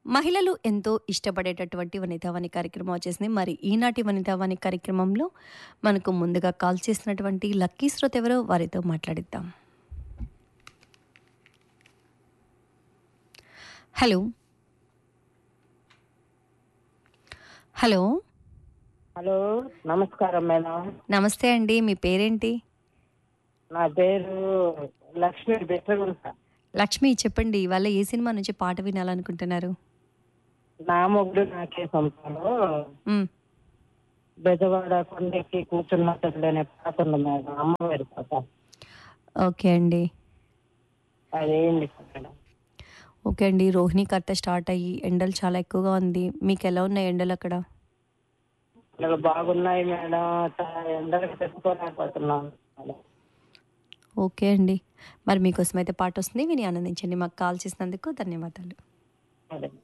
మహిళలు ఎంతో ఇష్టపడేటటువంటి వనితావాణి కార్యక్రమం వచ్చేసింది మరి ఈనాటి వనితావాణి కార్యక్రమంలో మనకు ముందుగా కాల్ చేసినటువంటి లక్కీ శ్రోత ఎవరో వారితో మాట్లాడిద్దాం హలో హలో హలో నమస్కారం మేడం నమస్తే అండి మీ పేరేంటి నా పేరు లక్ష్మి బెట్టగుంట లక్ష్మి చెప్పండి ఇవాళ ఏ సినిమా నుంచి పాట వినాలనుకుంటున్నారు నా మొగుడు నాకే సొంతలో మ్, బెజవాడ కొండెక్కి కూర్చున్నట్టులేనే పాట ఉంది మేడం అమ్మవారి పాట ఓకే అండి అదేంటి మేడం ఓకే అండి రోహిణి కర్త స్టార్ట్ అయ్యి ఎండలు చాలా ఎక్కువగా ఉంది మీకు ఎలా ఉన్నాయి ఎండలు అక్కడ పిల్లలు బాగున్నాయి మేడం చాలా ఎండలకు తెచ్చుకోలేకపోతున్నాం మేడం ఓకే అండి మరి మీకోసం అయితే పాట వస్తుంది విని ఆనందించండి మాకు కాల్ చేసినందుకు ధన్యవాదాలు అదే